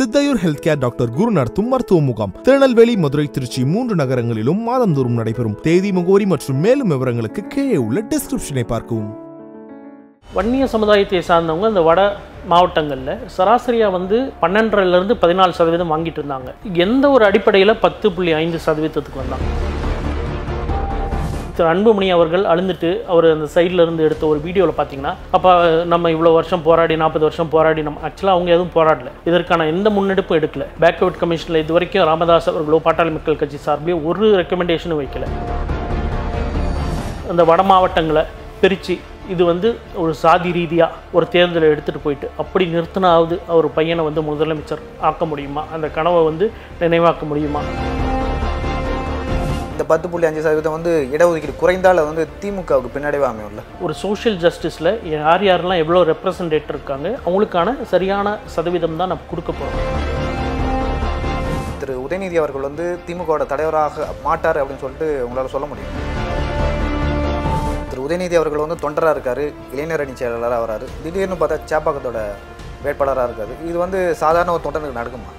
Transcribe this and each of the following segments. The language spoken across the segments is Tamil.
சித்தையூர் ஹெல்த் கேர் டாக்டர் குரு நடத்தும் மருத்துவ முகாம் திருநெல்வேலி மதுரை திருச்சி மூன்று நகரங்களிலும் மாதந்தோறும் நடைபெறும் தேதி முகவரி மற்றும் மேலும் விவரங்களுக்கு கீழே உள்ள டிஸ்கிரிப்ஷனை பார்க்கவும் வன்னிய சமுதாயத்தை சார்ந்தவங்க இந்த வட மாவட்டங்களில் சராசரியாக வந்து பன்னெண்டரைலேருந்து பதினாலு சதவீதம் வாங்கிட்டு இருந்தாங்க எந்த ஒரு அடிப்படையில் பத்து புள்ளி ஐந்து சதவீதத்துக்கு வந்தாங்க திரு அன்புமணி அவர்கள் அழுந்துட்டு அவர் அந்த சைடில் இருந்து எடுத்த ஒரு வீடியோவில் பார்த்தீங்கன்னா அப்போ நம்ம இவ்வளோ வருஷம் போராடி நாற்பது வருஷம் போராடி நம்ம ஆக்சுவலாக அவங்க எதுவும் போராடல இதற்கான எந்த முன்னெடுப்பும் எடுக்கல பேக்வர்ட் கமிஷனில் இது வரைக்கும் ராமதாஸ் அவர்களோ பாட்டாளி மக்கள் கட்சி சார்பிலே ஒரு ரெக்கமெண்டேஷனும் வைக்கல அந்த வட மாவட்டங்களை பிரித்து இது வந்து ஒரு சாதி ரீதியாக ஒரு தேர்தலை எடுத்துகிட்டு போயிட்டு அப்படி நிறுத்தினாவது அவர் பையனை வந்து முதலமைச்சர் ஆக்க முடியுமா அந்த கனவை வந்து நினைவாக்க முடியுமா இந்த பத்து புள்ளி அஞ்சு சதவீதம் வந்து இடஒதுக்கீடு குறைந்தால் அது வந்து திமுகவுக்கு பின்னடைவு அமையும்ல ஒரு சோஷியல் ஜஸ்டிஸில் யார் யாரெல்லாம் எவ்வளோ ரெப்ரசன்டேட் இருக்காங்க அவங்களுக்கான சரியான சதவீதம் தான் நம்ம கொடுக்க போகிறோம் திரு உதயநிதி அவர்கள் வந்து திமுகவோட தலைவராக மாட்டார் அப்படின்னு சொல்லிட்டு உங்களால் சொல்ல முடியும் திரு உதயநிதி அவர்கள் வந்து தொண்டராக இருக்காரு இளைஞர் அணி செயலாளராக வராரு திடீர்னு பார்த்தா சேப்பாக்கத்தோட வேட்பாளராக இருக்காரு இது வந்து சாதாரண ஒரு தொண்டனுக்கு நடக்குமா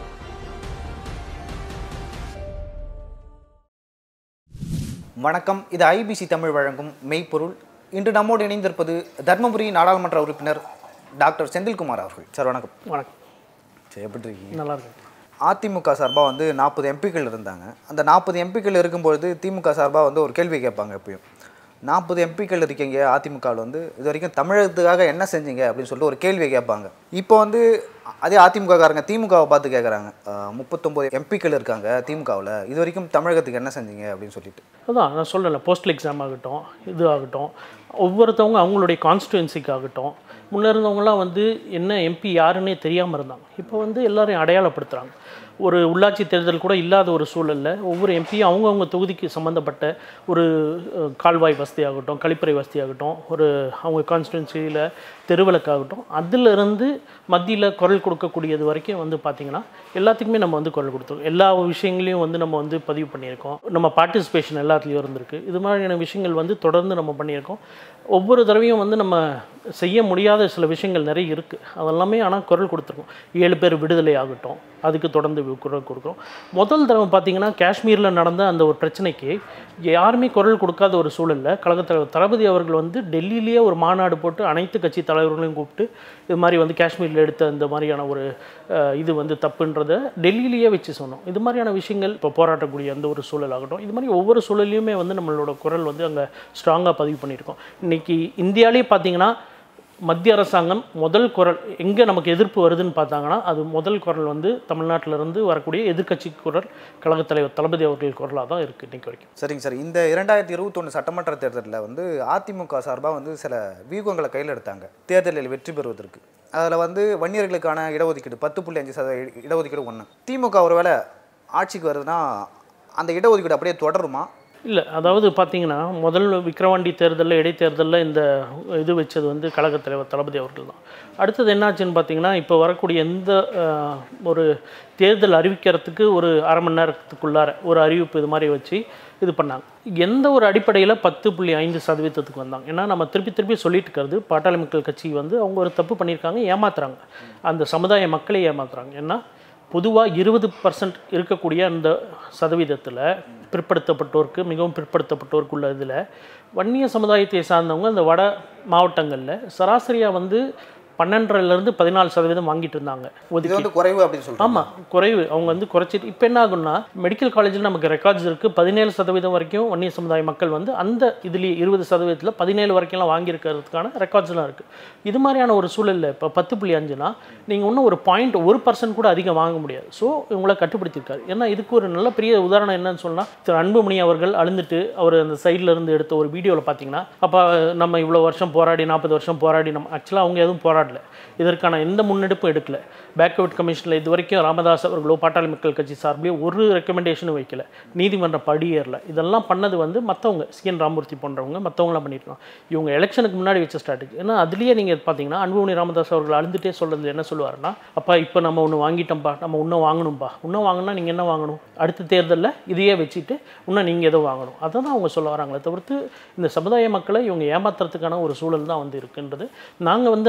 வணக்கம் இது ஐபிசி தமிழ் வழங்கும் மெய்ப்பொருள் இன்று நம்மோடு இணைந்திருப்பது தர்மபுரி நாடாளுமன்ற உறுப்பினர் டாக்டர் செந்தில்குமார் அவர்கள் சார் வணக்கம் வணக்கம் சரி எப்படி இருக்கீங்க நல்லா இருக்கு அதிமுக சார்பாக வந்து நாற்பது எம்பிக்கள் இருந்தாங்க அந்த நாற்பது எம்பிக்கள் இருக்கும்பொழுது திமுக சார்பாக வந்து ஒரு கேள்வி கேட்பாங்க எப்பயும் நாற்பது எம்பிக்கள் இருக்கீங்க அதிமுகவில் வந்து இது வரைக்கும் தமிழகத்துக்காக என்ன செஞ்சீங்க அப்படின்னு சொல்லிட்டு ஒரு கேள்வி கேட்பாங்க இப்போ வந்து அதே அதிமுககாரங்க திமுகவை பார்த்து கேட்குறாங்க முப்பத்தொம்போது எம்பிக்கள் இருக்காங்க திமுகவில் இது வரைக்கும் தமிழகத்துக்கு என்ன செஞ்சீங்க அப்படின்னு சொல்லிட்டு அதான் நான் சொல்லலை போஸ்டல் எக்ஸாம் ஆகட்டும் இது ஆகட்டும் ஒவ்வொருத்தவங்க அவங்களுடைய கான்ஸ்டுவன்சிக்கு ஆகட்டும் முன்னே இருந்தவங்களாம் வந்து என்ன எம்பி யாருன்னே தெரியாமல் இருந்தாங்க இப்போ வந்து எல்லாரையும் அடையாளப்படுத்துகிறாங்க ஒரு உள்ளாட்சி தேர்தல் கூட இல்லாத ஒரு சூழலில் ஒவ்வொரு எம்பியும் அவங்கவுங்க தொகுதிக்கு சம்மந்தப்பட்ட ஒரு அஹ், கால்வாய் வசதி ஆகட்டும் கழிப்பறை வசதி ஆகட்டும் ஒரு அவங்க கான்ஸ்டுவன்சியில் தெருவிளக்காகட்டும் அதிலிருந்து மத்தியில் குரல் கொடுக்கக்கூடியது வரைக்கும் வந்து பார்த்திங்கன்னா எல்லாத்துக்குமே நம்ம வந்து குரல் கொடுத்துருக்கோம் எல்லா விஷயங்களையும் வந்து நம்ம வந்து பதிவு பண்ணியிருக்கோம் நம்ம பார்ட்டிசிபேஷன் எல்லாத்துலேயும் இருந்திருக்கு இது மாதிரியான விஷயங்கள் வந்து தொடர்ந்து நம்ம பண்ணியிருக்கோம் ஒவ்வொரு தடவையும் வந்து நம்ம செய்ய முடியாத சில விஷயங்கள் நிறைய இருக்குது அதெல்லாமே ஆனால் குரல் கொடுத்துருக்கோம் ஏழு பேர் விடுதலை ஆகட்டும் அதுக்கு தொடர்ந்து குரல் கொடுக்குறோம் முதல் தடவை பார்த்தீங்கன்னா காஷ்மீரில் நடந்த அந்த ஒரு பிரச்சனைக்கு யாருமே குரல் கொடுக்காத ஒரு சூழலில் கழகத் தலைவர் தளபதி அவர்கள் வந்து டெல்லியிலேயே ஒரு மாநாடு போட்டு அனைத்து கட்சி தலைவர்களையும் கூப்பிட்டு இது மாதிரி வந்து காஷ்மீரில் எடுத்த இந்த மாதிரியான ஒரு அஹ், இது வந்து தப்புன்றதை டெல்லியிலேயே வச்சு சொன்னோம் இது மாதிரியான விஷயங்கள் இப்போ போராட்டக்கூடிய அந்த ஒரு சூழல் ஆகட்டும் இது மாதிரி ஒவ்வொரு சூழல்லையுமே வந்து நம்மளோட குரல் வந்து அங்கே ஸ்ட்ராங்காக பதிவு பண்ணியிருக்கோம் இன்றைக்கி இந்தியாவிலே பார்த்தீங்கன்னா மத்திய அரசாங்கம் முதல் குரல் எங்கே நமக்கு எதிர்ப்பு வருதுன்னு பார்த்தாங்கன்னா அது முதல் குரல் வந்து தமிழ்நாட்டில இருந்து வரக்கூடிய எதிர்க்கட்சி குரல் கழகத் தலைவர் தளபதி அவர்கள் குரலாக தான் இருக்குது இன்னைக்கு வரைக்கும் சரிங்க சார் இந்த இரண்டாயிரத்தி இருபத்தொன்று சட்டமன்ற தேர்தலில் வந்து அதிமுக சார்பாக வந்து சில வியூகங்களை கையில் எடுத்தாங்க தேர்தலில் வெற்றி பெறுவதற்கு அதில் வந்து வன்னியர்களுக்கான இடஒதுக்கீடு பத்து புள்ளி அஞ்சு சதவீத இட- இடஒதுக்கீடு ஒன்று திமுக ஒருவேளை ஆட்சிக்கு வருதுன்னா அந்த இடஒதுக்கீடு அப்படியே தொடருமா இல்லை அதாவது பார்த்தீங்கன்னா முதல் விக்கிரவாண்டி தேர்தலில் இடைத்தேர்தலில் இந்த இது வச்சது வந்து கழகத் தலைவர் தளபதி அவர்கள் தான் அடுத்தது என்னாச்சுன்னு பார்த்தீங்கன்னா இப்போ வரக்கூடிய எந்த அஹ், ஒரு தேர்தல் அறிவிக்கிறதுக்கு ஒரு அரை மணி நேரத்துக்குள்ளார ஒரு அறிவிப்பு இது மாதிரி வச்சு இது பண்ணாங்க எந்த ஒரு அடிப்படையில் பத்து புள்ளி ஐந்து சதவீதத்துக்கு வந்தாங்க ஏன்னா நம்ம திருப்பி திருப்பி சொல்லிட்டு இருக்கிறது பாட்டாளி மக்கள் கட்சி வந்து அவங்க ஒரு தப்பு பண்ணியிருக்காங்க ஏமாத்துறாங்க அந்த சமுதாய மக்களை ஏமாத்துறாங்க ஏன்னா பொதுவாக இருபது பர்சன்ட் இருக்கக்கூடிய அந்த சதவீதத்தில் பிற்படுத்தப்பட்டோருக்கு மிகவும் பிற்படுத்தப்பட்டோருக்கு உள்ள இதில் வன்னிய சமுதாயத்தை சார்ந்தவங்க இந்த வட மாவட்டங்களில் சராசரியாக வந்து பன்னெண்டரைலேருந்து பதினாலு சதவீதம் வாங்கிட்டு இருந்தாங்க இது ஒதுக்கி வந்து குறைவு அப்படின்னு சொல்றாங்க ஆமாம் குறைவு அவங்க வந்து குறைச்சிட்டு இப்போ என்ன ஆகும்னா மெடிக்கல் காலேஜில் நமக்கு ரெக்கார்ட்ஸ் இருக்குது பதினேழு சதவீதம் வரைக்கும் வன்னிய சமுதாய மக்கள் வந்து அந்த இதுலேயே இருபது சதவீதத்தில் பதினேழு வரைக்கும்லாம் வாங்கியிருக்கிறதுக்கான ரெக்கார்ட்ஸ்லாம் இருக்குது இது மாதிரியான ஒரு சூழலில் இப்போ பத்து புள்ளி அஞ்சுனா நீங்கள் இன்னும் ஒரு பாயிண்ட் ஒரு பர்சன்ட் கூட அதிகம் வாங்க முடியாது ஸோ இவங்களை கட்டுப்படுத்தியிருக்காரு ஏன்னா இதுக்கு ஒரு நல்ல பெரிய உதாரணம் என்னன்னு சொன்னால் திரு அன்புமணி அவர்கள் அழுந்துட்டு அவர் அந்த சைடில் இருந்து எடுத்த ஒரு வீடியோவில் பார்த்தீங்கன்னா அப்போ நம்ம இவ்வளோ வருஷம் போராடி நாற்பது வருஷம் போராடி நம்ம ஆக்சுவலாக அவங்க எதுவும் போராடல இதற்கான எந்த முன்னெடுப்பும் எடுக்கல பேக்வர்ட் கமிஷனில் இது வரைக்கும் ராமதாஸ் அவர்களோ பாட்டாளி மக்கள் கட்சி சார்பிலே ஒரு ரெக்கமெண்டேஷனும் வைக்கல நீதிமன்ற படியேறல இதெல்லாம் பண்ணது வந்து மற்றவங்க சிஎன் ராமூர்த்தி போன்றவங்க மற்றவங்களாம் பண்ணியிருக்காங்க இவங்க எலெக்ஷனுக்கு முன்னாடி வச்ச ஸ்ட்ராட்டஜி ஏன்னா அதுலேயே நீங்கள் பார்த்தீங்கன்னா அன்புமணி ராமதாஸ் அவர்கள் அழுந்துட்டே சொல்றது என்ன சொல்லுவாருன்னா அப்பா இப்போ நம்ம ஒன்று வாங்கிட்டோம்ப்பா நம்ம இன்னும் வாங்கணும்ப்பா இன்னும் வாங்கினா நீங்கள் என்ன வாங்கணும் அடுத்த தேர்தலில் இதையே வச்சுட்டு இன்னும் நீங்கள் எதோ வாங்கணும் அதை தான் அவங்க சொல்ல வராங்களே தவிர்த்து இந்த சமுதாய மக்களை இவங்க ஏமாத்துறதுக்கான ஒரு சூழல் தான் வந்து இருக்குன்றது நாங்கள் வந்து என்ன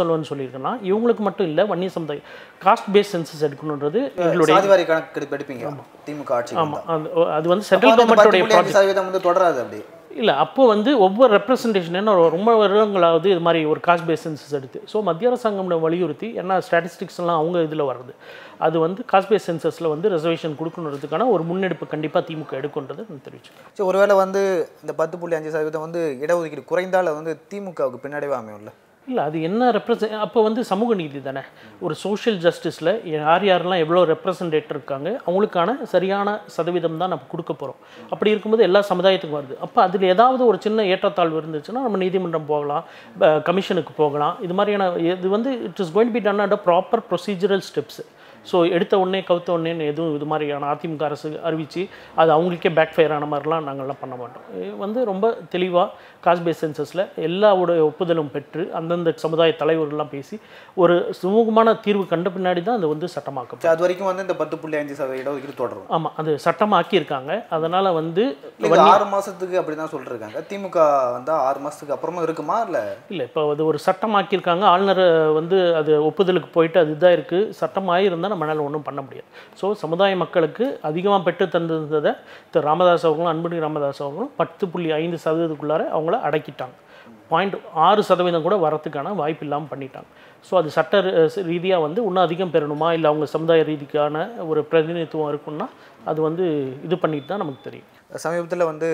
சொல்லுவேன்னு சொல்லியிருக்கேன்னா இவங்களுக்கு மட்டும் இல்லை வன்னிய சமுதாயம் காஸ்ட் பேஸ் சென்சஸ் எடுக்கணுன்றது எங்களுடைய சாதிவாரி கணக்கு எடுப்பீங்க திமுக ஆட்சி ஆமாம் அந்த அது வந்து சென்ட்ரல் கவர்மெண்ட்டோடைய ப்ராஜெக்ட் சதவீதம் வந்து தொடராது அப்படி இல்லை அப்போ வந்து ஒவ்வொரு ரெப்ரசன்டேஷன் என்ன ரொம்ப வருடங்களாவது இது மாதிரி ஒரு காஸ்ட் பேஸ் சென்சஸ் எடுத்து ஸோ மத்திய அரசாங்கம் வலியுறுத்தி ஏன்னா ஸ்டாட்டிஸ்டிக்ஸ் எல்லாம் அவங்க இதில் வருது அது வந்து காஸ்ட் பேஸ் சென்சஸில் வந்து ரிசர்வேஷன் கொடுக்கணுன்றதுக்கான ஒரு முன்னெடுப்பு கண்டிப்பாக திமுக எடுக்குன்றது நான் தெரிவிச்சேன் சரி ஒருவேளை வந்து இந்த பத்து புள்ளி அஞ்சு சதவீதம் வந்து இடஒதுக்கீடு குறைந்தால வந்து திமுகவுக்கு பின்னடைவே அமையும்ல இல்லை அது என்ன ரெப்ரசன் அப்போ வந்து சமூக நீதி தானே ஒரு சோஷியல் ஜஸ்டிஸில் யார் யாரெல்லாம் எவ்வளோ ரெப்ரசன்டேட் இருக்காங்க அவங்களுக்கான சரியான சதவீதம் தான் நம்ம கொடுக்க போகிறோம் அப்படி இருக்கும்போது எல்லா சமுதாயத்துக்கும் வருது அப்போ அதில் ஏதாவது ஒரு சின்ன ஏற்றத்தாழ்வு இருந்துச்சுன்னா நம்ம நீதிமன்றம் போகலாம் கமிஷனுக்கு போகலாம் இது மாதிரியான இது வந்து it is going be done at proper procedural steps so எடுத்த உடனே கவுத்த உடனே எதுவும் இது மாதிரியான அதிமுக அரசு அறிவித்து அது அவங்களுக்கே பேக் ஃபயர் ஆன மாதிரிலாம் நாங்கள்லாம் பண்ண மாட்டோம் இது வந்து ரொம்ப தெளிவாக காஸ் பேஸ் சென்சஸில் எல்லாவோட ஒப்புதலும் பெற்று அந்தந்த சமுதாய தலைவர்கள்லாம் பேசி ஒரு சுமூகமான தீர்வு கண்ட பின்னாடி தான் அது வந்து சட்டமாக்கப்படும் சரி, அது வரைக்கும் வந்து இந்த பத்து புள்ளி அஞ்சு சதவீத இடஒதுக்கீடு தொடரும் ஆமாம் அது சட்டமாக்கியிருக்காங்க அதனால் வந்து இது ஆறு மாசத்துக்கு அப்படிதான் சொல்லிருக்காங்க திமுக வந்தா ஆறு மாசத்துக்கு அப்புறமா இருக்குமா இல்ல இல்லை இப்போ அது ஒரு சட்டமாக்கியிருக்காங்க ஆளுநர் வந்து அது ஒப்புதலுக்கு போயிட்டு அது இதாக இருக்குது சட்டமாக இருந்தால் நம்மளால் ஒன்றும் பண்ண முடியாது ஸோ சமுதாய மக்களுக்கு அதிகமாக பெற்று தந்திருந்ததை திரு ராமதாஸ் அவர்களும் அன்புமணி ராமதாஸ் அவர்களும் பத்து புள்ளி ஐந்து சதவீதத்துக்குள்ளார அவங்கள அடக்கிட்டாங்க பாயிண்ட் ஆறு சதவீதம் கூட வரத்துக்கான வாய்ப்பு இல்லாமல் பண்ணிட்டாங்க ஸோ அது சட்ட ரீதியாக வந்து இன்னும் அதிகம் பெறணுமா இல்லை அவங்க சமுதாய ரீதிக்கான ஒரு பிரதிநிதித்துவம் இருக்குன்னா அது வந்து இது பண்ணிட்டு தான் நமக்கு தெரியும் சமீபத்தில் வந்து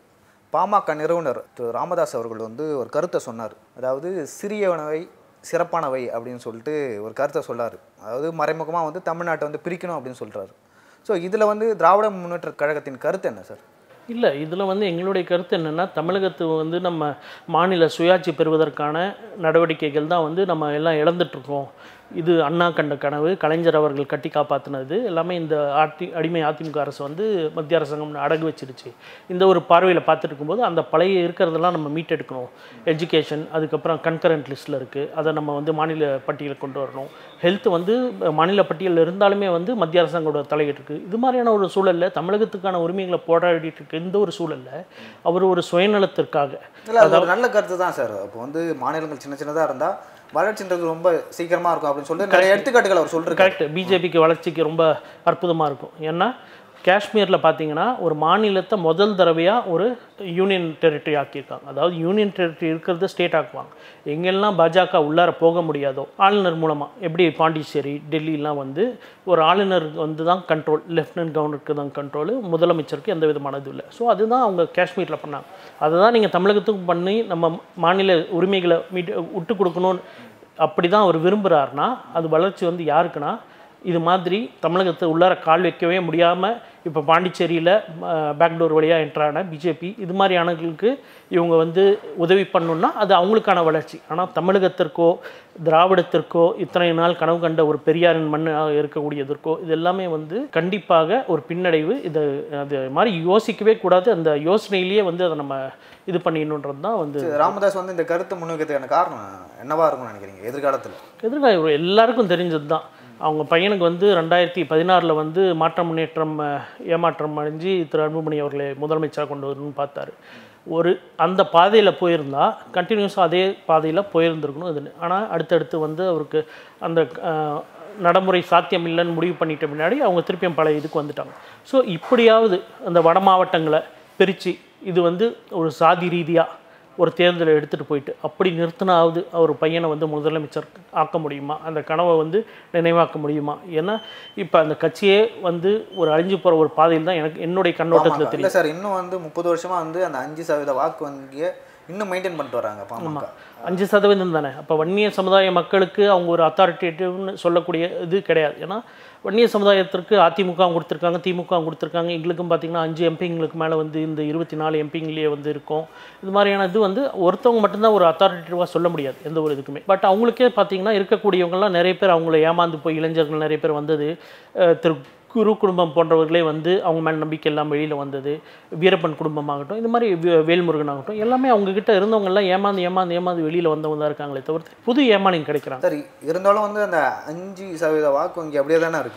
பாமக நிறுவனர் திரு ராமதாஸ் அவர்கள் வந்து ஒரு கருத்தை சொன்னார் அதாவது சிறியவனவை சிறப்பானவை அப்படின்னு சொல்லிட்டு ஒரு கருத்தை சொல்லார் அதாவது மறைமுகமாக வந்து தமிழ்நாட்டை வந்து பிரிக்கணும் அப்படின்னு சொல்றாரு ஸோ இதில் வந்து திராவிட முன்னேற்ற கழகத்தின் கருத்து என்ன சார் இல்லை இதில் வந்து எங்களுடைய கருத்து என்னென்னா தமிழகத்து வந்து நம்ம மாநில சுயாட்சி பெறுவதற்கான நடவடிக்கைகள் தான் வந்து நம்ம எல்லாம் இழந்துட்டுருக்கோம் இது அண்ணா கண்ட கனவு கலைஞர் அவர்கள் கட்டி காப்பாற்றினது எல்லாமே இந்த ஆட்டி அடிமை அதிமுக அரசு வந்து மத்திய அரசாங்கம் அடகு வச்சிருச்சு இந்த ஒரு பார்வையில் பார்த்துட்டு இருக்கும்போது அந்த பழைய இருக்கிறதெல்லாம் நம்ம மீட்டெடுக்கணும் எஜுகேஷன் அதுக்கப்புறம் கன்கரண்ட் லிஸ்ட்டில் இருக்குது அதை நம்ம வந்து மாநில பட்டியலில் கொண்டு வரணும் ஹெல்த் வந்து மாநில பட்டியலில் இருந்தாலுமே வந்து மத்திய அரசாங்கோட தலையீடு இருக்குது இது மாதிரியான ஒரு சூழலில் தமிழகத்துக்கான உரிமைகளை போராடிட்டு இருக்க இந்த ஒரு சூழலில் அவர் ஒரு சுயநலத்திற்காக இல்லை அது ஒரு நல்ல கருத்து தான் சார் இப்போ வந்து மாநிலங்கள் சின்ன சின்னதாக இருந்தால் வளர்ச்சின்றது ரொம்ப சீக்கிரமாக இருக்கும் அப்படின்னு சொல்லிட்டு நிறைய எடுத்துக்காட்டுகள் அவர் சொல்லிருக்காரு கரெக்ட் பிஜேபிக்கு வளர்ச்சிக்கு ரொம்ப அற்புதமாக இருக்கும் ஏன்னா காஷ்மீரில் பார்த்தீங்கன்னா ஒரு மாநிலத்தை முதல் தடவையாக ஒரு யூனியன் டெரிட்டரி ஆக்கியிருக்காங்க அதாவது யூனியன் டெரிட்டரி இருக்கிறத ஸ்டேட் ஆக்குவாங்க எங்கெல்லாம் பாஜக உள்ளார போக முடியாதோ ஆளுநர் மூலமாக எப்படி பாண்டிச்சேரி டெல்லிலாம் வந்து ஒரு ஆளுநர் வந்து தான் கண்ட்ரோல் லெஃப்டினன்ட் கவர்னருக்கு தான் கண்ட்ரோலு முதலமைச்சருக்கு எந்த விதமான இது இல்லை ஸோ அதுதான் அவங்க காஷ்மீரில் பண்ணாங்க அதை தான் நீங்கள் தமிழகத்துக்கும் பண்ணி நம்ம மாநில உரிமைகளை மீட் விட்டு கொடுக்கணும்னு அப்படி தான் அவர் விரும்புகிறாருன்னா அது வளர்ச்சி வந்து யாருக்குன்னா இது மாதிரி தமிழகத்தை உள்ளார கால் வைக்கவே முடியாமல் இப்போ பாண்டிச்சேரியில் பேக்டோர் வழியாக என்ட்ரான பிஜேபி இது மாதிரியானவங்களுக்கு இவங்க வந்து உதவி பண்ணணுன்னா அது அவங்களுக்கான வளர்ச்சி ஆனால் தமிழகத்திற்கோ திராவிடத்திற்கோ இத்தனை நாள் கனவு கண்ட ஒரு பெரியாரின் மண் இருக்கக்கூடியதற்கோ இது எல்லாமே வந்து கண்டிப்பாக ஒரு பின்னடைவு இது அது மாதிரி யோசிக்கவே கூடாது அந்த யோசனையிலேயே வந்து அதை நம்ம இது பண்ணிடணுன்றது தான் வந்து ராமதாஸ் வந்து இந்த கருத்தை முன்வைக்கிறதுக்கான காரணம் என்னவா இருக்கும்னு நினைக்கிறீங்க எதிர்காலத்தில் எதிர்கால எல்லாருக்கும் தெரிஞ்சது தான் அவங்க பையனுக்கு வந்து ரெண்டாயிரத்தி பதினாறில் வந்து மாற்றம் முன்னேற்றம் அஹ், ஏமாற்றம் அடைஞ்சு திரு அன்புமணி அவர்களை முதலமைச்சராக கொண்டு வரணும்னு பார்த்தாரு ஒரு அந்த பாதையில் போயிருந்தா கண்டினியூஸாக அதே பாதையில் போயிருந்திருக்கணும் இது ஆனால் அடுத்தடுத்து வந்து அவருக்கு அந்த அஹ், நடைமுறை சாத்தியம் இல்லைன்னு முடிவு பண்ணிட்ட முன்னாடி அவங்க திருப்பியும் பழைய இதுக்கு வந்துட்டாங்க ஸோ இப்படியாவது அந்த வட மாவட்டங்களை பிரித்து இது வந்து ஒரு சாதி ரீதியாக ஒரு தேர்தலை எடுத்துகிட்டு போயிட்டு அப்படி நிறுத்தினாவது அவர் பையனை வந்து முதலமைச்சர் ஆக்க முடியுமா அந்த கனவை வந்து நினைவாக்க முடியுமா ஏன்னா இப்போ அந்த கட்சியே வந்து ஒரு அழிஞ்சு போகிற ஒரு பாதையில் தான் எனக்கு என்னுடைய கண்ணோட்டத்தில் இல்லை தெரியும் சார் இன்னும் வந்து முப்பது வருஷமா வந்து அந்த அஞ்சு சதவீத வாக்கு வங்கியை இன்னும் மெயின்டைன் பண்ணிட்டு வராங்க பாமக அஞ்சு சதவீதம் தானே அப்போ வன்னிய சமுதாய மக்களுக்கு அவங்க ஒரு அத்தாரிட்டேட்டிவ்னு சொல்லக்கூடிய இது கிடையாது ஏன்னா வன்னிய சமுதாயத்திற்கு அதிமுக கொடுத்துருக்காங்க திமுக கொடுத்துருக்காங்க எங்களுக்கும் பார்த்தீங்கன்னா அஞ்சு எம்பிங்களுக்கு மேலே வந்து இந்த இருபத்தி நாலு எம்பிங்களையே வந்து இருக்கும் இது மாதிரியான இது வந்து ஒருத்தவங்க மட்டும்தான் ஒரு அத்தாரிட்டேட்டிவாக சொல்ல முடியாது எந்த ஒரு இதுக்குமே பட் அவங்களுக்கே பார்த்தீங்கன்னா இருக்கக்கூடியவங்கலாம் நிறைய பேர் அவங்கள ஏமாந்து போய் இளைஞர்கள் நிறைய பேர் வந்தது அஹ் திரு குரு குடும்பம் போன்றவர்களே வந்து அவங்க மேல் நம்பிக்கை எல்லாம் வெளியில் வந்தது வீரப்பன் குடும்பமாகட்டும் இந்த மாதிரி வே- வேல்முருகன் ஆகட்டும் எல்லாமே அவங்க கிட்ட இருந்தவங்க எல்லாம் ஏமாந்து ஏமாந்து ஏமாந்து வெளியில் வந்தவங்க தான் இருக்காங்களே தவிர்த்து புது ஏமாளிங்க கிடைக்கிறாங்க சரி இருந்தாலும் வந்து அந்த அஞ்சு சதவீத வாக்கு வங்கி அப்படியே தானே இருக்கு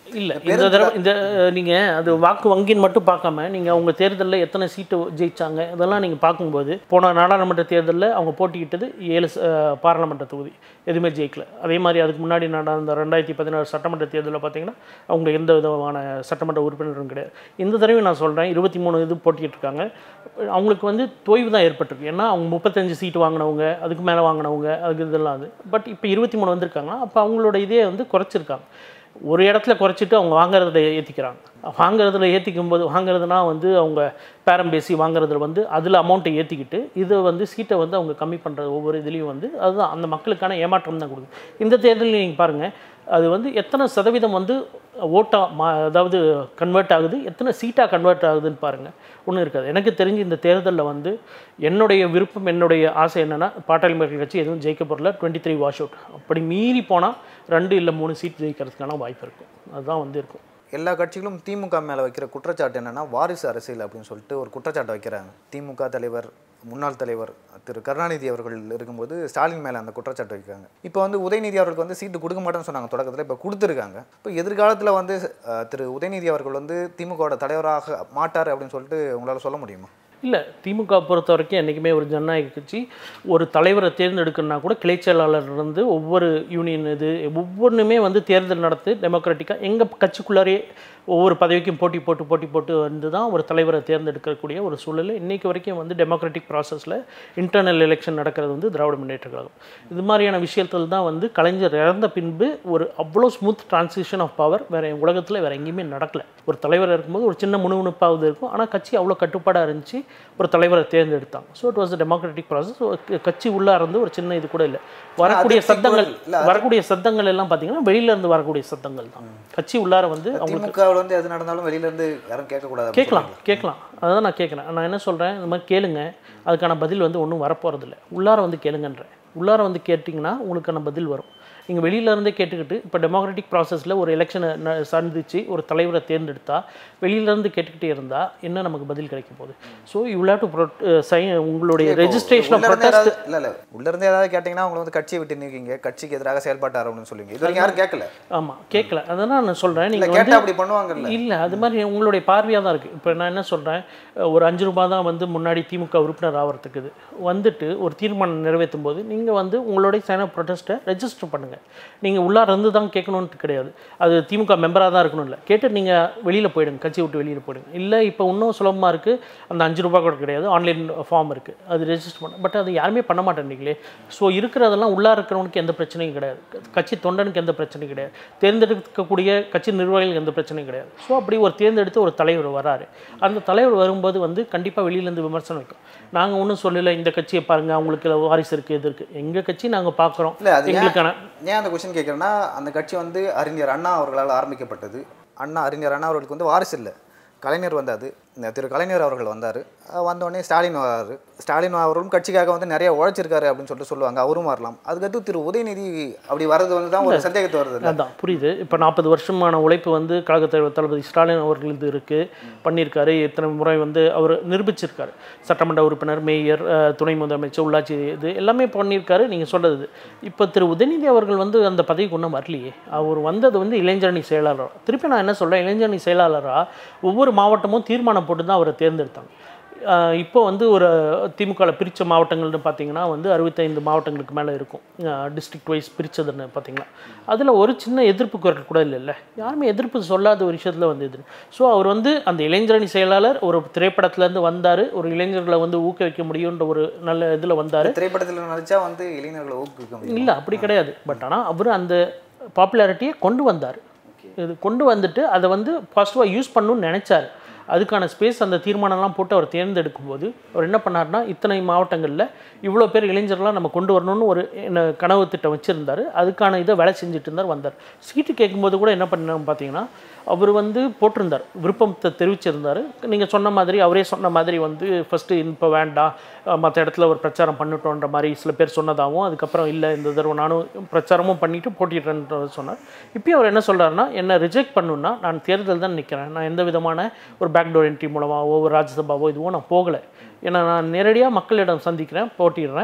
இல்லை இந்த தடவை இந்த நீங்கள் அது வாக்கு வங்கின்னு மட்டும் பார்க்காம நீங்கள் அவங்க தேர்தலில் எத்தனை சீட்டு ஜெயிச்சாங்க இதெல்லாம் நீங்கள் பார்க்கும்போது போன நாடாளுமன்ற தேர்தலில் அவங்க போட்டியிட்டது ஏழு ச- அஹ், பாராளுமன்ற தொகுதி எதுவுமே ஜெயிக்கல அதே மாதிரி அதுக்கு முன்னாடி நடந்த ரெண்டாயிரத்தி பதினாறு சட்டமன்ற தேர்தலில் பார்த்தீங்கன்னா அவங்க எந்த விதமான சட்டமன்ற உறுப்பினரும் கிடையாது இந்த தடவை நான் சொல்கிறேன் இருபத்தி மூணு இது போட்டிட்டு இருக்காங்க அவங்களுக்கு வந்து தொய்வு தான் ஏற்பட்டிருக்கு ஏன்னா அவங்க முப்பத்தஞ்சு சீட்டு வாங்கினவங்க அதுக்கு மேலே வாங்கினவங்க அதுக்கு இதெல்லாம் அது பட் இப்போ இருபத்தி மூணு வந்திருக்காங்கன்னா அப்போ அவங்களோட இதே வந்து குறைச்சிருக்காங்க ஒரு இடத்துல குறைச்சிட்டு அவங்க வாங்குறதுல ஏற்றிக்கிறாங்க வாங்குறதுல ஏற்றிக்கும் போது வாங்குறதுனா வந்து அவங்க பேரம் பேசி வாங்குறதுல வந்து அதில் அமௌண்ட்டை ஏற்றிக்கிட்டு இதை வந்து சீட்டை வந்து அவங்க கம்மி பண்ணுறது ஒவ்வொரு இதுலேயும் வந்து அதுதான் அந்த மக்களுக்கான ஏமாற்றம் தான் கொடுக்குது இந்த தேர்தலில் நீங்கள் பாருங்கள் அது வந்து எத்தனை சதவீதம் வந்து ஓட்டா மா அதாவது கன்வெர்ட் ஆகுது எத்தனை சீட்டாக கன்வெர்ட் ஆகுதுன்னு பாருங்கள் ஒன்றும் இருக்காது எனக்கு தெரிஞ்சு இந்த தேர்தலில் வந்து என்னுடைய விருப்பம் என்னுடைய ஆசை என்னென்னா பாட்டாளி மக்கள் கட்சி எதுவும் ஜெயிக்க போகிறல டுவெண்ட்டி த்ரீ வாஷ் அவுட் அப்படி மீறி போனால் ரெண்டு இல்லை மூணு சீட் ஜெயிக்கிறதுக்கான வாய்ப்பு இருக்கும் அதுதான் வந்து இருக்கும் எல்லா கட்சிகளும் திமுக மேலே வைக்கிற குற்றச்சாட்டு என்னன்னா வாரிசு அரசியல் அப்படின்னு சொல்லிட்டு ஒரு குற்றச்சாட்டை வைக்கிறாங்க திமுக தலைவர் முன்னாள் தலைவர் திரு கருணாநிதி அவர்கள் இருக்கும்போது ஸ்டாலின் மேலே அந்த குற்றச்சாட்டு வைக்கிறாங்க இப்போ வந்து உதயநிதி அவர்களுக்கு வந்து சீட்டு கொடுக்க மாட்டேன்னு சொன்னாங்க தொடக்கத்தில் இப்போ கொடுத்துருக்காங்க இப்போ எதிர்காலத்தில் வந்து அஹ், திரு உதயநிதி அவர்கள் வந்து திமுகவோட தலைவராக மாட்டார் அப்படின்னு சொல்லிட்டு உங்களால் சொல்ல முடியுமா இல்லை திமுக பொறுத்த வரைக்கும் என்றைக்குமே ஒரு ஜனநாயக கட்சி ஒரு தலைவரை தேர்ந்தெடுக்கணும்னா கூட கிளைச் செயலாளர் இருந்து ஒவ்வொரு யூனியன் இது ஒவ்வொன்றுமே வந்து தேர்தல் நடத்து டெமோக்ராட்டிக்காக எங்கள் கட்சிக்குள்ளாரே ஒவ்வொரு பதவிக்கும் போட்டி போட்டு போட்டி போட்டு வந்து தான் ஒரு தலைவரை தேர்ந்தெடுக்கக்கூடிய ஒரு சூழல் இன்றைக்கி வரைக்கும் வந்து டெமோக்ராட்டிக் ப்ராசஸில் இன்டர்னல் எலெக்ஷன் நடக்கிறது வந்து திராவிட முன்னேற்ற கழகம் இது மாதிரியான விஷயத்தில் தான் வந்து கலைஞர் இறந்த பின்பு ஒரு அவ்வளோ ஸ்மூத் டிரான்சிஷன் ஆஃப் பவர் வேறு உலகத்தில் வேறு எங்கேயுமே நடக்கல ஒரு தலைவர் இருக்கும்போது ஒரு சின்ன முணுமுணுப்பாவது இருக்கும் ஆனால் கட்சி அவ்வளோ கட்டுப்பாடாக இருந்துச்சு ஒரு தலைவரை தேர்ந்தெடுத்தாங்க so it was democratic process கட்சி உள்ளே இருந்து ஒரு சின்ன இது கூட இல்லை வரக்கூடிய அது சத்தங்கள் இல்ல, அது- வரக்கூடிய சத்தங்கள் எல்லாம் பார்த்தீங்கன்னா வெளியில இருந்து வரக்கூடிய சத்தங்கள் தான் கட்சி உள்ளார வந்து அவங்களுக்கு திமுகவில் வந்து எது நடந்தாலும் வெளியில இருந்து யாரும் கேட்கக்கூடாது அப்படின்னு கேட்கலாம் கேட்கலாம் அதான் நான் கேட்குறேன் நான் என்ன சொல்கிறேன் இந்த மாதிரி கேளுங்க அதுக்கான பதில் வந்து ஒன்றும் வரப்போகிறதில்ல உள்ளார வந்து கேளுங்கன்றேன் உள்ளார வந்து கேட்டிங்கன்னா உங்களுக்கான பதில் வரும் நீங்கள் வெளியில இருந்தே கேட்டுக்கிட்டு இப்போ டெமோக்ராட்டிக் ப்ராசஸில் ஒரு எலெக்ஷனை சந்திச்சு ஒரு தலைவரை தேர்ந்தெடுத்தா வெளியில இருந்து கேட்டுக்கிட்டே இருந்தால் என்ன நமக்கு பதில் கிடைக்க போகுது so you have to sign உங்களுடைய ரெஜிஸ்ட்ரேஷன் ஆஃப் உள்ள இருந்து ப்ரொடெஸ்ட் ஏதாவது- இல்ல இல்ல உள்ள இருந்து ஏதாவது கேட்டீங்கன்னா உங்களை வந்து கட்சியை விட்டு நீக்கிங்க கட்சிக்கு எதிராக செயல்பாட்டார் அப்படின்னு சொல்லுவீங்க இது வரைக்கும் யாரும் கேட்கல ஆமாம் கேட்கல அதனால் நான் சொல்கிறேன் இல்ல நீங்கள் கேட்டா வந்து அப்படி பண்ணுவாங்கல்ல இல்லை அது மாதிரி உங்களுடைய பார்வையாக தான் இருக்குது இப்போ நான் என்ன சொல்கிறேன் ஒரு அஞ்சு ரூபாய் தான் வந்து முன்னாடி திமுக உறுப்பினர் ஆகிறதுக்கு இது வந்துட்டு ஒரு தீர்மானம் நிறைவேற்றும் போது நீங்கள் வந்து உங்களுடைய சைன் ஆஃப் ப்ரொடெஸ்ட்டை ரெஜிஸ்டர் பண்ணுங்கள் நீங்கள் உள்ளார இருந்து தான் கேட்கணுன்ட்டு கிடையாது அது திமுக மெம்பராக தான் இருக்கணும் இல்லை கேட்டு நீங்கள் வெளியில் போயிடுங்க கட்சி விட்டு வெளியில் போயிடுங்க இல்லை இப்போ இன்னும் சுலபமாக இருக்குது அந்த அஞ்சு ரூபாய் கூட கிடையாது ஆன்லைன் ஃபார்ம் இருக்குது அது ரெஜிஸ்டர் பண்ண பட் அது யாருமே பண்ண மாட்டேன்றீங்களே ஸோ இருக்கிறதெல்லாம் உள்ளார இருக்கிறவனுக்கு எந்த பிரச்சனையும் கிடையாது கட்சி தொண்டனுக்கு எந்த பிரச்சனையும் கிடையாது தேர்ந்தெடுக்கக்கூடிய கட்சி நிர்வாகிகளுக்கு எந்த பிரச்சனையும் கிடையாது ஸோ அப்படி ஒரு தேர்ந்தெடுத்து ஒரு தலைவர் வராரு அந்த தலைவர் வரும்போது வந்து கண்டிப்பாக வெளியிலேருந்து விமர்சனம் வைக்கும் நாங்கள் ஒன்றும் சொல்லலை இந்த கட்சியை பாருங்கள் அவங்களுக்கு வாரிசு இருக்குது இது இருக்குது எங்கள் கட்சி நாங்கள் பார்க்குறோம் இல்ல அது ஏன் எங்களுக்கான ஏன் அந்த கொஸ்டின் கேட்குறேன்னா அந்த கட்சி வந்து அறிஞர் அண்ணா அவர்களால் ஆரம்பிக்கப்பட்டது அண்ணா அறிஞர் அண்ணா அவர்களுக்கு வந்து வாரிசு இல்லை கலைஞர் வந்தாது இந்த திரு கலைஞர் அவர்கள் வந்தார் வந்தோடனே ஸ்டாலின் வராரு ஸ்டாலின் அவர்களும் கட்சிக்காக வந்து நிறைய உழைச்சிருக்காரு அப்படின்னு சொல்லிட்டு சொல்லுவாங்க அவரும் வரலாம் அதுக்கடுத்து திரு உதயநிதி அப்படி வர்றது வந்து தான் ஒரு சந்தேகத்தை வருது இல்ல? அதான் புரியுது இப்போ நாற்பது வருஷமான உழைப்பு வந்து கழகத் தலைவர் தளபதி ஸ்டாலின் அவர்களது இருக்குது பண்ணியிருக்காரு எத்தனை முறை வந்து அவர் நிரூபிச்சிருக்காரு சட்டமன்ற உறுப்பினர் மேயர் அஹ், துணை முதலமைச்சர் உள்ளாட்சி இது எல்லாமே பண்ணியிருக்காரு நீங்கள் சொல்கிறது இப்போ திரு உதயநிதி அவர்கள் வந்து அந்த பதவிக்கு ஒன்றும் வரலையே அவர் வந்தது வந்து இளைஞரணி செயலாளர் திருப்பி நான் என்ன சொல்கிறேன் இளைஞரணி செயலாளராக ஒவ்வொரு மாவட்டமும் தீர்மானம் போட்டு தான் அவரை தேர்ந்தெடுத்தாங்க ஆஹ் இப்போ வந்து ஒரு திமுகவில் பிரித்த மாவட்டங்கள்னு பார்த்தீங்கன்னா வந்து அறுபத்தைந்து மாவட்டங்களுக்கு மேலே இருக்கும் டிஸ்ட்ரிக்ட் வைஸ் பிரித்ததுன்னு பார்த்தீங்களா அதில் ஒரு சின்ன எதிர்ப்பு குரல் கூட இல்லைல்ல யாருமே எதிர்ப்பு சொல்லாத ஒரு விஷயத்தில் வந்து எதிர் ஸோ அவர் வந்து அந்த இளைஞரணி செயலாளர் ஒரு திரைப்படத்துலேருந்து வந்தார் ஒரு இளைஞர்களை வந்து ஊக்குவிக்க முடியுன்ற ஒரு நல்ல இதில் வந்தார் திரைப்படத்தில் நடிச்சா வந்து இளைஞர்களை ஊக்குவிக்க முடியும் இல்லை அப்படி கிடையாது பட் ஆனால் அவர் அந்த பாப்புலாரிட்டியை கொண்டு வந்தார் இது கொண்டு வந்துட்டு அதை வந்து பாசிட்டிவாக யூஸ் பண்ணணும்னு நினச்சாரு அதுக்கான ஸ்பேஸ் அந்த தீர்மானம்லாம் போட்டு அவர் தேர்ந்தெடுக்கும் போது அவர் என்ன பண்ணார்னா இத்தனை மாவட்டங்களில் இவ்வளோ பேர் இளைஞர்லாம் நம்ம கொண்டு வரணும்னு ஒரு என்ன கனவு திட்டம் வச்சுருந்தாரு அதுக்கான இதை வேலை செஞ்சுட்டு இருந்தார் வந்தார் சீட்டு கேட்கும்போது கூட என்ன பண்ணோம் பார்த்தீங்கன்னா அவர் வந்து போட்டிருந்தார் விருப்பத்தை தெரிவிச்சிருந்தார் நீங்கள் சொன்ன மாதிரி அவரே சொன்ன மாதிரி வந்து ஃபஸ்ட்டு இப்போ வேண்டாம் மற்ற இடத்துல ஒரு பிரச்சாரம் பண்ணட்டோன்ற மாதிரி சில பேர் சொன்னதாகவும் அதுக்கப்புறம் இல்லை இந்த தடவை நானும் பிரச்சாரமும் பண்ணிட்டு போட்டிடுறேன்ற சொன்னார் இப்பயும் அவர் என்ன சொல்றாருன்னா என்னை ரிஜெக்ட் பண்ணுன்னா நான் தேர்தல் தான் நிற்கிறேன் நான் எந்த விதமான ஒரு பேக்டோர் என்ட்ரி மூலமாகவோ ஒரு ராஜ்யசபாவோ இதுவோ நான் போகலை ஏன்னா நான் நேரடியாக மக்களிடம் சந்திக்கிறேன் போட்டிடுறேன்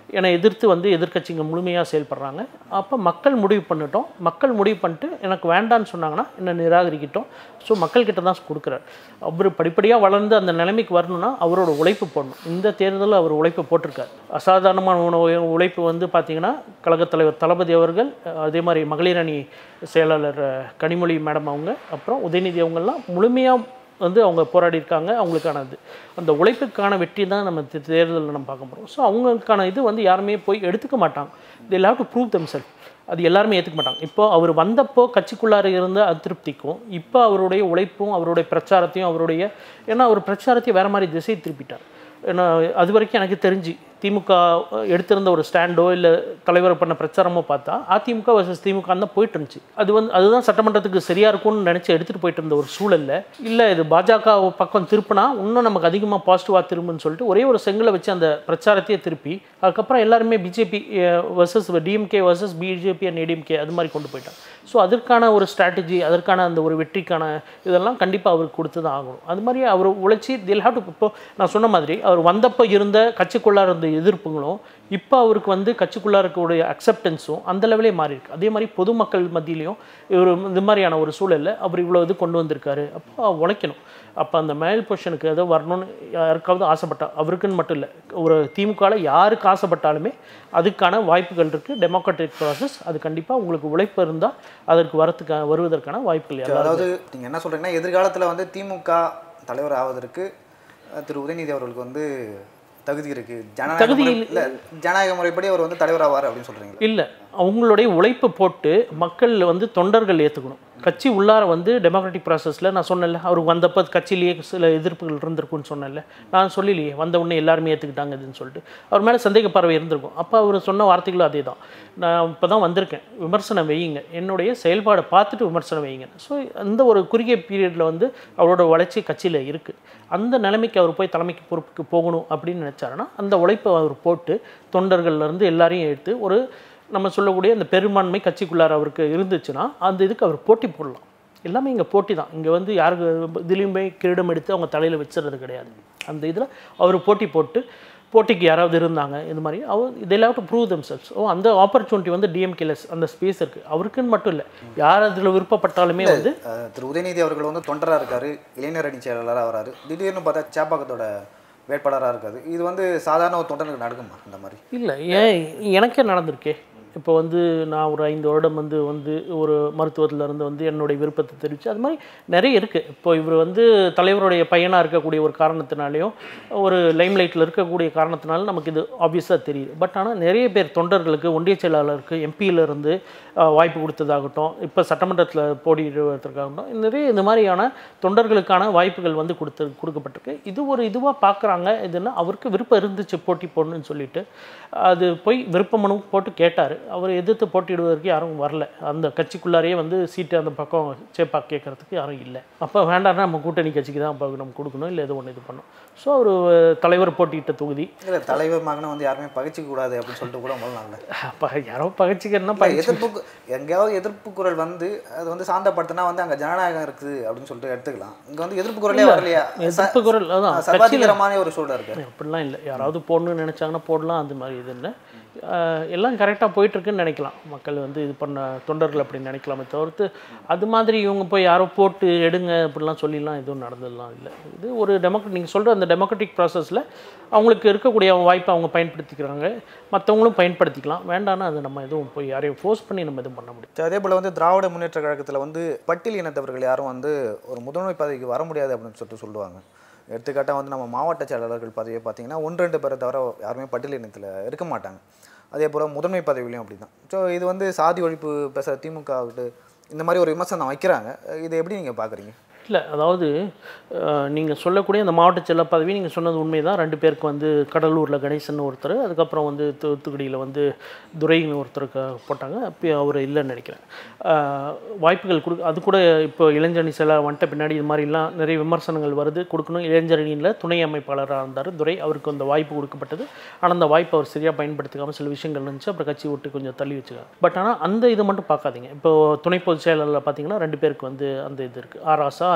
என்னை எதிர்த்து வந்து எதிர்க்கட்சிங்க முழுமையாக செயல்படுறாங்க அப்போ மக்கள் முடிவு பண்ணிட்டோம் மக்கள் முடிவு பண்ணிட்டு எனக்கு வேண்டான்னு சொன்னாங்கன்னா என்னை நிராகரிக்கிட்டோம் ஸோ மக்கள்கிட்ட தான் கொடுக்குறாரு அவர் படிப்படியாக வளர்ந்து அந்த நிலைமைக்கு வரணும்னா அவரோட உழைப்பு போடணும் இந்த தேர்தலில் அவர் உழைப்பு போட்டிருக்காரு அசாதாரணமான உணவு உழைப்பு வந்து பார்த்திங்கன்னா கழகத் தலைவர் தளபதி அவர்கள் அதே மாதிரி மகளிர் அணி செயலாளர் அஹ், கனிமொழி மேடம் அவங்க அப்புறம் உதயநிதி அவங்கெல்லாம் முழுமையாக வந்து அவங்க போராடி இருக்காங்க அவங்களுக்கான இது அந்த உழைப்புக்கான வெற்றி தான் நம்ம தே- தேர்தலில் நம்ம பார்க்க போகிறோம் ஸோ அவங்களுக்கான இது வந்து யாருமே போய் எடுத்துக்க மாட்டாங்க they have to prove themselves அது எல்லாருமே ஏற்றுக்க மாட்டாங்க இப்போ அவர் வந்தப்போ கட்சிக்குள்ளார இருந்த அதிருப்திக்கும் இப்போ அவருடைய உழைப்பும் அவருடைய பிரச்சாரத்தையும் அவருடைய ஏன்னா அவர் பிரச்சாரத்தையும் வேறு மாதிரி திசை திருப்பிட்டார் ஏன்னா அது வரைக்கும் எனக்கு தெரிஞ்சு திமுக எடுத்திருந்த ஒரு ஸ்டாண்டோ இல்லை தலைவர் பண்ண பிரச்சாரமோ பார்த்தா அதிமுக வர்சஸ் திமுக தான் போயிட்டு இருந்துச்சு அது வந்து அதுதான் சட்டமன்றத்துக்கு சரியாக இருக்கும்னு நினச்சி எடுத்துகிட்டு போயிட்டு இருந்த ஒரு சூழல்ல இல்லை இது பாஜக பக்கம் திருப்பினா இன்னும் நமக்கு அதிகமாக பாசிட்டிவாக திரும்புன்னு சொல்லிட்டு ஒரே ஒரு செங்கலை வச்சு அந்த பிரச்சாரத்தையே திருப்பி அதுக்கப்புறம் எல்லாருமே BJP versus DMK versus BJP and ADMK அது மாதிரி கொண்டு போயிட்டாங்க ஸோ அதற்கான ஒரு ஸ்ட்ராட்டஜி அதற்கான அந்த ஒரு வெற்றிக்கான இதெல்லாம் கண்டிப்பாக அவருக்கு கொடுத்து தான் ஆகணும் அது மாதிரி அவர் உழைச்சி தில் ஹாவ் டு இப்போ நான் சொன்ன மாதிரி அவர் வந்தப்போ இருந்த கட்சிக்குள்ளார இருந்த எதிர்ப்புகளும் இப்போ அவருக்கு வந்து கட்சிக்குள்ளார இருக்கக்கூடிய அக்செப்டன்ஸும் அந்த லெவலே மாறி இருக்கு அதே மாதிரி பொதுமக்கள் மத்தியிலையும் இவர் இந்த மாதிரியான ஒரு சூழலில் அவர் இவ்வளோ இது கொண்டு வந்திருக்காரு அப்போ உழைக்கணும் அப்போ அந்த மேல் பொசிஷனுக்கு ஏதோ வரணும்னு யாருக்காவது ஆசைப்பட்டா அவருக்குன்னு மட்டும் இல்லை ஒரு திமுகவில் யாருக்கு ஆசைப்பட்டாலுமே அதுக்கான வாய்ப்புகள் இருக்குது டெமோக்ராட்டிக் ப்ராசஸ் அது கண்டிப்பாக உங்களுக்கு உழைப்பு இருந்தால் அதற்கு வரத்துக்கான வருவதற்கான வாய்ப்புகள் எல்லாரும் அதாவது நீங்க என்ன சொல்றீங்கன்னா எதிர்காலத்துல வந்து திமுக தலைவர் ஆவதற்கு அஹ், திரு உதயநிதி அவர்களுக்கு வந்து தகுதி இருக்கு ஜனநாயக தகுதி முறை- இல்ல ஜனநாயக முறைப்படி அவர் வந்து தலைவர் ஆவார் அப்படின்னு சொல்றீங்க இல்லை அவங்களுடைய உழைப்பு போட்டு மக்கள் வந்து தொண்டர்கள் ஏற்றுக்கணும் கட்சி உள்ளார வந்து டெமோக்ராட்டிக் ப்ராசஸில் நான் சொன்னேன்ல அவருக்கு வந்தப்போ கட்சியிலேயே சில எதிர்ப்புகள் இருந்திருக்குன்னு சொன்னேன்ல நான் சொல்லலையே வந்த உடனே எல்லாருமே ஏற்றுக்கிட்டாங்க இதுன்னு சொல்லிட்டு அவர் மேலே சந்தேக பார்வை இருந்திருக்கும் அப்போ அவர் சொன்ன வார்த்தைகளும் அதே தான் நான் இப்போ தான் வந்திருக்கேன் விமர்சனம் வையுங்க என்னுடைய செயல்பாடை பார்த்துட்டு விமர்சனம் வையுங்க ஸோ அந்த ஒரு குறுகிய பீரியடில் வந்து அவரோட வளர்ச்சி கட்சியில் இருக்குது அந்த நிலைமைக்கு அவர் போய் தலைமைக்கு பொறுப்புக்கு போகணும் அப்படின்னு நினச்சாருன்னா அந்த உழைப்பை அவர் போட்டு தொண்டர்கள்ல இருந்து எல்லாரையும் எடுத்து ஒரு நம்ம சொல்லக்கூடிய அந்த பெரும்பான்மை கட்சிக்குள்ளார அவருக்கு இருந்துச்சுன்னா அந்த இதுக்கு அவர் போட்டி போடலாம் எல்லாமே இங்கே போட்டி தான் இங்கே வந்து யாருக்கு இதுலேயுமே கிரீடம் எடுத்து அவங்க தலையில் வச்சுறது கிடையாது அந்த இதில் அவர் போட்டி போட்டு போட்டிக்கு யாராவது இருந்தாங்க இது மாதிரி அவர் இதில் டு ப்ரூவ் themselves ஓ அந்த ஆப்பர்ச்சுனிட்டி வந்து டிஎம்கேலஸ் அந்த ஸ்பேஸ் இருக்குது அவருக்குன்னு மட்டும் இல்லை யார் அதில் விருப்பப்பட்டாலுமே வந்து அஹ், திரு உதயநிதி அவர்கள் வந்து தொண்டரா இருக்காரு இளைஞர் அணி செயலாளராக வராரு திடீர்னு பார்த்தா சேப்பாக்கத்தோட வேட்பாளராக இருக்காது இது வந்து சாதாரண ஒரு தொண்டனுக்கு நடக்குமா இந்த மாதிரி இல்லை ஏன் எனக்கே நடந்திருக்கே இப்போ வந்து நான் ஒரு ஐந்து வருடம் வந்து வந்து ஒரு மருத்துவத்துல இருந்து வந்து என்னுடைய விருப்பத்தை தெரிவித்து அது மாதிரி நிறைய இருக்குது இப்போ இவர் வந்து தலைவருடைய பையனாக இருக்கக்கூடிய ஒரு காரணத்தினாலையும் ஒரு லைம்லைட்டில் இருக்கக்கூடிய காரணத்தினால நமக்கு இது ஆப்வியஸாக தெரியுது பட் ஆனால் நிறைய பேர் தொண்டர்களுக்கு ஒன்றிய செயலாளருக்கு எம்பியில இருந்து அஹ், வாய்ப்பு கொடுத்ததாகட்டும் இப்போ சட்டமன்றத்தில் போட்டியிடுவதற்காகட்டும் நிறைய இந்த மாதிரியான தொண்டர்களுக்கான வாய்ப்புகள் வந்து கொடுத்து கொடுக்கப்பட்டிருக்கு இது ஒரு இதுவாக பார்க்குறாங்க இதுன்னா அவருக்கு விருப்பம் இருந்துச்சு போட்டி போடணும்னு சொல்லிட்டு அது போய் விருப்ப மனு போட்டு கேட்டார் அவர் எதிர்த்து போட்டியிடுவதற்கு யாரும் வரல அந்த கட்சிக்குள்ளாரையே வந்து சீட்டு அந்த பக்கம் சேப்பா கேட்கறதுக்கு யாரும் இல்லை அப்போ வேண்டாம்னா நம்ம கூட்டணி கட்சிக்கு தான் அப்போ நம்ம கொடுக்கணும் இல்லை எது ஒன்று இது பண்ணணும் ஸோ அவர் தலைவர் போட்டியிட்ட தொகுதி இல்லை தலைவர் மகனை வந்து யாருமே பகைச்சிக்க கூடாது அப்படின்னு சொல்லிட்டு கூட முதல்ல அப்போ யாரோ பகச்சிக்கிறன்னா இல்ல, எதிர்ப்பு கு- எங்கேயாவது எதிர்ப்பு குரல் வந்து அது வந்து சாந்தப்படுத்தினா வந்து அங்க ஜனநாயகம் இருக்குது அப்படின்னு சொல்லிட்டு எடுத்துக்கலாம் இங்க வந்து எதிர்ப்பு குரலே வரலையா எதிர்ப்பு குரல் அதான் கட்சியில் சர்வாதிகாரமான ஒரு சூழல் இருக்கு அப்படிலாம் இல்லை யாராவது போடணும்னு நினச்சாங்கன்னா போடலாம் அந்த மாதிரி இது இல்லை ஆஹ் எல்லாம் கரெக்டாக போயிட்டுருக்குன்னு நினைக்கலாம் மக்கள் வந்து இது பண்ண தொண்டர்கள் அப்படி நினைக்கலாமே தவிர்த்து அது மாதிரி இவங்க போய் யாரோ போட்டு எடுங்க அப்படிலாம் சொல்லிலாம் எதுவும் நடந்ததுலாம் இல்லை இது ஒரு டெமோக்ரட் நீங்கள் சொல்கிற அந்த டெமோக்ராட்டிக் ப்ராசஸில் அவங்களுக்கு இருக்கக்கூடிய வாய்ப்பை அவங்க பயன்படுத்திக்கிறாங்க மற்றவங்களும் பயன்படுத்திக்கலாம் வேண்டாம்னா அது நம்ம எதுவும் போய் யாரையும் ஃபோர்ஸ் பண்ணி நம்ம எதுவும் பண்ண முடியாது சரி, அதே போல் வந்து திராவிட முன்னேற்ற கழகத்தில் வந்து பட்டியல் இனத்தவர்கள் யாரும் வந்து ஒரு முதன்மை பதவிக்கு வர முடியாது அப்படின்னு சொல்லிட்டு சொல்லுவாங்க எடுத்துக்காட்டாக வந்து நம்ம மாவட்ட செயலாளர்கள் பதவியை பார்த்தீங்கன்னா ஒன்று ரெண்டு பேரை தவிர யாருமே பட்டியல் இனத்தில் இருக்க மாட்டாங்க அதே போல் முதன்மை பதவியிலையும் அப்படி தான் ஸோ இது வந்து சாதி ஒழிப்பு பேசுகிற திமுக ஆகட்டு இந்த மாதிரி ஒரு விமர்சனம் வைக்கிறாங்க இது எப்படி நீங்கள் பார்க்குறீங்க இல்லை அதாவது நீங்கள் சொல்லக்கூடிய அந்த மாவட்ட செல்ல பதவி நீங்கள் சொன்னது உண்மை தான் ரெண்டு பேருக்கு வந்து கடலூரில் கணேசன் ஒருத்தர் அதுக்கப்புறம் வந்து தூத்துக்குடியில் வந்து துரைன்னு ஒருத்தருக்கு போட்டாங்க அப்போ அவர் இல்லைன்னு நினைக்கிறேன் அஹ், வாய்ப்புகள் கொடு அது கூட இப்போ இளைஞரணி செல்ல வந்துட்ட பின்னாடி இது மாதிரிலாம் நிறைய விமர்சனங்கள் வருது கொடுக்கணும் இளைஞரணியில் துணை அமைப்பாளராக இருந்தார் துரை அவருக்கு அந்த வாய்ப்பு கொடுக்கப்பட்டது ஆனால் அந்த வாய்ப்பை அவர் சரியாக பயன்படுத்திக்காமல் சில விஷயங்கள் இருந்துச்சு அப்புறம் கட்சி விட்டு கொஞ்சம் தள்ளி வச்சுக்காங்க பட் ஆனால் அந்த இதை மட்டும் பார்க்காதீங்க இப்போ துணை பொதுச் செயலாளரில் பார்த்தீங்கன்னா ரெண்டு பேருக்கு வந்து அந்த இது இருக்குது ஆராசா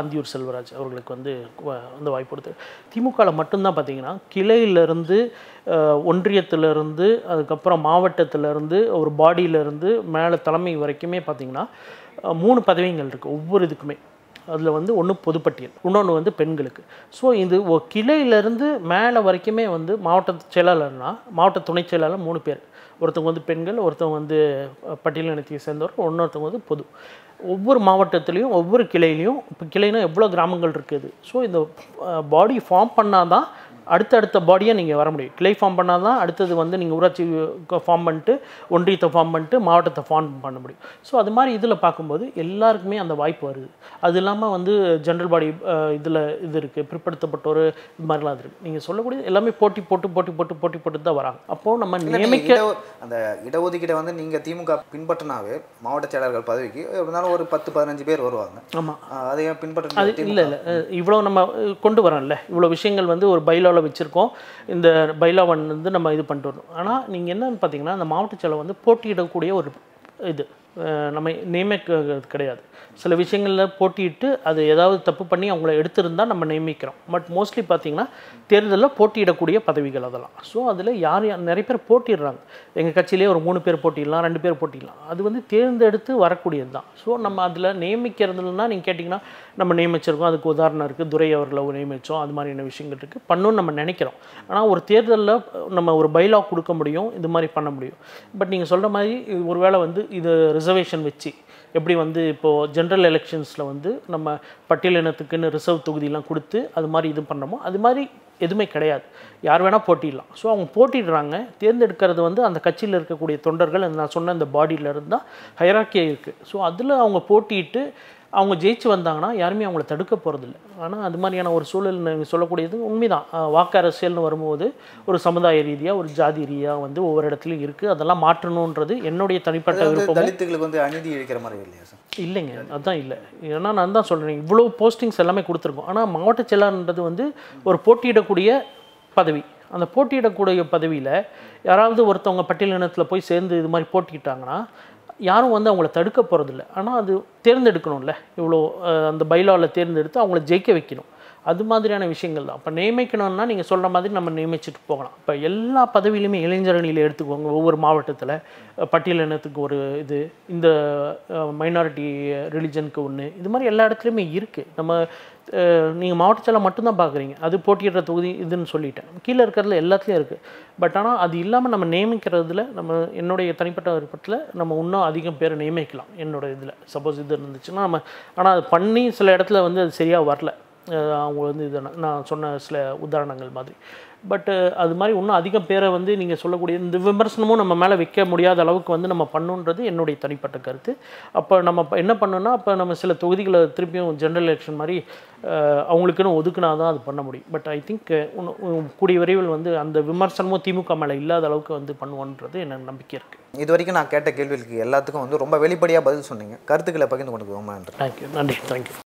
அந்தியூர் செல்வராஜ் அவர்களுக்கு வந்து வ- வந்து வாய்ப்பு கொடுத்து திமுகவில் மட்டும்தான் பார்த்தீங்கன்னா கிளையிலேருந்து ஒன்றியத்திலேருந்து அதுக்கப்புறம் மாவட்டத்திலேருந்து ஒரு பாடியிலேருந்து மேலே தலைமை வரைக்குமே பார்த்தீங்கன்னா அஹ், மூணு பதவிகள் இருக்குது ஒவ்வொரு இதுக்குமே அதில் வந்து ஒன்று பொதுப்பட்டியல் இன்னொன்று வந்து பெண்களுக்கு ஸோ இது ஒ கிளையிலேருந்து மேலே வரைக்குமே வந்து மாவட்ட செயலாளர்னா மாவட்ட துணைச் செயலாளர் மூணு பேர் ஒருத்தவங்க வந்து பெண்கள் ஒருத்தவங்க வந்து அஹ், பட்டியல் இனத்தை சேர்ந்தவர் இன்னொருத்தவங்க வந்து பொது ஒவ்வொரு மாவட்டத்துலேயும் ஒவ்வொரு கிளையிலையும் இப்போ கிளைனா எவ்வளோ கிராமங்கள் இருக்குது ஸோ இந்த பாடி ஃபார்ம் பண்ணால் தான் அடுத்தடுத்த பாடியை நீங்கள் வர முடியும் கிளை ஃபார்ம் பண்ணால் தான் அடுத்தது வந்து நீங்கள் ஊராட்சி ஃபார்ம் பண்ணிட்டு ஒன்றியத்தை ஃபார்ம் பண்ணிட்டு மாவட்டத்தை ஃபார்ம் பண்ண முடியும் ஸோ அது மாதிரி இதில் பார்க்கும்போது எல்லாருக்குமே அந்த வாய்ப்பு வருது அது இல்லாமல் வந்து ஜென்ரல் பாடி இதில் இது இருக்குது பிற்படுத்தப்பட்டோர் இது மாதிரிலாம் இருக்குது நீங்கள் சொல்லக்கூடிய எல்லாமே போட்டி போட்டு போட்டி போட்டு போட்டி போட்டு தான் வராங்க அப்போது நம்ம இல்ல, நீங்க நியமிக்க இட- அந்த இடஒதுக்கீடை வந்து நீங்க திமுக பின்பற்றினாவே மாவட்ட செயலாளர்கள் பதவிக்கு இருந்தாலும் ஒரு பத்து பதினஞ்சு பேர் வருவாங்க ஆமாம் ஆஹ் அதை ஏன் அது பின்பற்ற இல்லை இல்லை இவ்வளோ நம்ம அஹ், கொண்டு வரோம்ல இவ்வளோ விஷயங்கள் வந்து ஒரு பைலாவில் வச்சுருக்கோம் இந்த பைலாவன் வந்து நம்ம இது பண்ணிட்டு வரணும் ஆனால் நீங்கள் என்னன்னு பார்த்தீங்கன்னா அந்த மாவட்ட செயலர் வந்து போட்டியிடக்கூடிய ஒரு இது அஹ், நம்ம நியமிக்கிறது கிடையாது சில விஷயங்களில் போட்டியிட்டு அது ஏதாவது தப்பு பண்ணி அவங்கள எடுத்திருந்தா நம்ம நியமிக்கிறோம் பட் மோஸ்ட்லி பார்த்தீங்கன்னா தேர்தலில் போட்டியிடக்கூடிய பதவிகள் அதெல்லாம் ஸோ அதில் யார் யார் நிறைய பேர் போட்டிடுறாங்க எங்கள் கட்சியிலே ஒரு மூணு பேர் போட்டிடலாம் ரெண்டு பேர் போட்டிடலாம் அது வந்து தேர்ந்தெடுத்து வரக்கூடியது தான் ஸோ நம்ம அதில் நியமிக்கிறதுலனா நீங்கள் கேட்டிங்கன்னா நம்ம நியமிச்சிருக்கோம் அதுக்கு உதாரணம் இருக்குது துரை அவர்களை நியமித்தோம் அது மாதிரியான விஷயங்கள் இருக்குது பண்ணணும்னு நம்ம நினைக்கிறோம் ஆனால் ஒரு தேர்தலில் நம்ம ஒரு பைலா கொடுக்க முடியும் இது மாதிரி பண்ண முடியும் பட் நீங்கள் சொல்கிற மாதிரி இது ஒருவேளை வந்து இது ரிசர்வேஷன் வச்சு எப்படி வந்து இப்போது ஜென்ரல் எலெக்ஷன்ஸில் வந்து நம்ம பட்டியல் இனத்துக்குன்னு ரிசர்வ் தொகுதியெலாம் கொடுத்து அது மாதிரி இது பண்ணோமோ அது மாதிரி எதுவுமே கிடையாது யார் வேணால் போட்டிடலாம் ஸோ அவங்க போட்டிடுறாங்க தேர்ந்தெடுக்கிறது வந்து அந்த கட்சியில் இருக்கக்கூடிய தொண்டர்கள் அந்த நான் சொன்ன அந்த பாடியில் இருந்தால் ஹைராக்கியாக இருக்குது ஸோ அதில் அவங்க போட்டியிட்டு அவங்க ஜெயிச்சு வந்தாங்கன்னா யாருமே அவங்கள தடுக்க போகிறதில்ல ஆனால் அது மாதிரியான ஒரு சூழல் நீங்கள் சொல்லக்கூடியது உண்மைதான் அஹ் வாக்கு அரசியல்னு வரும்போது ஒரு சமுதாய ரீதியாக ஒரு ஜாதி ரீதியாக வந்து ஒவ்வொரு இடத்துலையும் இருக்குது அதெல்லாம் மாற்றணுன்றது என்னுடைய தனிப்பட்ட அது வந்து விருப்பமும் தலித்துகளுக்கு வந்து அநீதி இழைக்கிற மாதிரி இல்லையா சார் இல்லைங்க அதான் இல்லை ஏன்னா நான் தான் சொல்கிறேன் இவ்வளோ போஸ்டிங்ஸ் எல்லாமே கொடுத்துருக்கோம் ஆனால் மாவட்ட செயலாளர்ன்றது வந்து ஒரு போட்டியிடக்கூடிய பதவி அந்த போட்டியிடக்கூடிய பதவியில் யாராவது ஒருத்தவங்க பட்டியலினத்தில் போய் சேர்ந்து இது மாதிரி போட்டிக்கிட்டாங்கன்னா யாரும் வந்து அவங்கள தடுக்க போகிறதில்ல ஆனால் அது தேர்ந்தெடுக்கணும்ல இவ்வளோ அஹ், அந்த பைலாவில் தேர்ந்தெடுத்து அவங்கள ஜெயிக்க வைக்கணும் அது மாதிரியான விஷயங்கள் தான் இப்போ நியமிக்கணும்னா நீங்கள் சொல்கிற மாதிரி நம்ம நியமிச்சுட்டு போகலாம் இப்போ எல்லா பதவியிலுமே இளைஞர் அணியில் எடுத்துக்கோங்க ஒவ்வொரு மாவட்டத்தில் பட்டியல் இனத்துக்கு ஒரு இது இந்த மைனாரிட்டி ரிலிஜனுக்கு ஒன்று இது மாதிரி எல்லா இடத்துலையுமே இருக்குது நம்ம நீங்கள் மாவட்ட செயலர் மட்டும்தான் பார்க்குறீங்க அது போட்டியிடுற தொகுதி இதுன்னு சொல்லிட்டேன் கீழே இருக்கிறதுல எல்லாத்துலேயும் இருக்குது பட் ஆனால் அது இல்லாமல் நம்ம நியமிக்கிறதுல நம்ம என்னுடைய தனிப்பட்ட விருப்பத்தில் நம்ம இன்னும் அதிகம் பேரை நியமிக்கலாம் என்னோட இதில் சப்போஸ் இது இருந்துச்சுன்னா நம்ம ஆனால் அது பண்ணி சில இடத்துல வந்து அது சரியாக வரல அஹ் அவங்க வந்து இது நான் நான் சொன்ன சில உதாரணங்கள் மாதிரி பட்டு அது மாதிரி இன்னும் அதிகம் பேரை வந்து நீங்கள் சொல்லக்கூடிய இந்த விமர்சனமும் நம்ம மேலே வைக்க முடியாத அளவுக்கு வந்து நம்ம பண்ணுன்றது என்னுடைய தனிப்பட்ட கருத்து அப்போ நம்ம இப்ப என்ன பண்ணோம்னா அப்போ நம்ம சில தொகுதிகளை திருப்பியும் ஜென்ரல் எலெக்ஷன் மாதிரி அஹ், அவங்களுக்குன்னு ஒதுக்குனா தான் அது பண்ண முடியும் பட் ஐ திங்க் கூடிய விரைவில் வந்து அந்த விமர்சனமும் திமுக மேலே இல்லாத அளவுக்கு வந்து பண்ணுவோன்றது எனக்கு நம்பிக்கை இருக்குது இது வரைக்கும் நான் கேட்ட கேள்விகளுக்கு எல்லாத்துக்கும் வந்து ரொம்ப வெளிப்படையாக பதில் சொன்னீங்க கருத்துக்களை பகிர்ந்து கொண்டு ரொம்ப நன்றி தேங்க்யூ நன்றி தேங்க்யூ